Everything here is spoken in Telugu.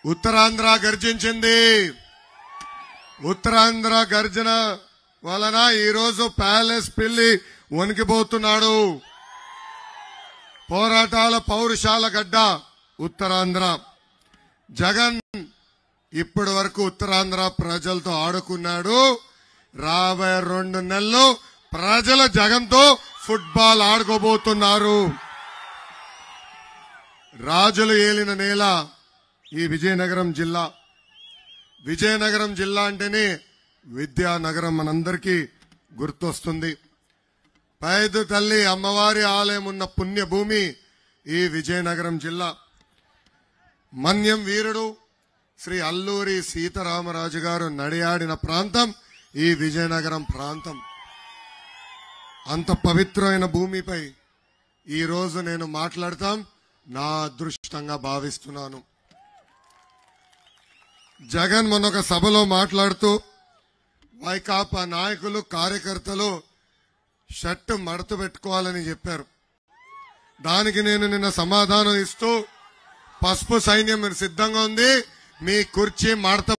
ఉత్తరాంధ్ర గర్జించింది ఉత్తరాంధ్ర గర్జన వలన ఈరోజు ప్యాలెస్ పిల్లి వణికిపోతున్నాడు పోరాటాల పౌరుషాల గడ్డ ఉత్తరాంధ్ర జగన్ ఇప్పటి వరకు ఉత్తరాంధ్ర ప్రజలతో ఆడుకున్నాడు రాబోయే రెండు నెలలు ప్రజల జగన్తో ఫుట్బాల్ ఆడుకోబోతున్నారు రాజులు ఏలిన నేల ఈ విజయనగరం జిల్లా విజయనగరం జిల్లా అంటేనే విద్యానగరం మనందరికీ గుర్తొస్తుంది పైదు తల్లి అమ్మవారి ఆలయం ఉన్న పుణ్యభూమి ఈ విజయనగరం జిల్లా మన్యం వీరుడు శ్రీ అల్లూరి సీతారామరాజు గారు నడియాడిన ప్రాంతం ఈ విజయనగరం ప్రాంతం అంత పవిత్రమైన భూమిపై ఈ రోజు నేను మాట్లాడతాం నా అదృష్టంగా భావిస్తున్నాను జగన్ మొన్న ఒక సభలో మాట్లాడుతూ వైకాపా నాయకులు కార్యకర్తలు షర్ట్ మడత పెట్టుకోవాలని చెప్పారు దానికి నేను నిన్న సమాధానం ఇస్తూ పసుపు సైన్యం మీరు సిద్ధంగా ఉంది మీ కుర్చీ మడత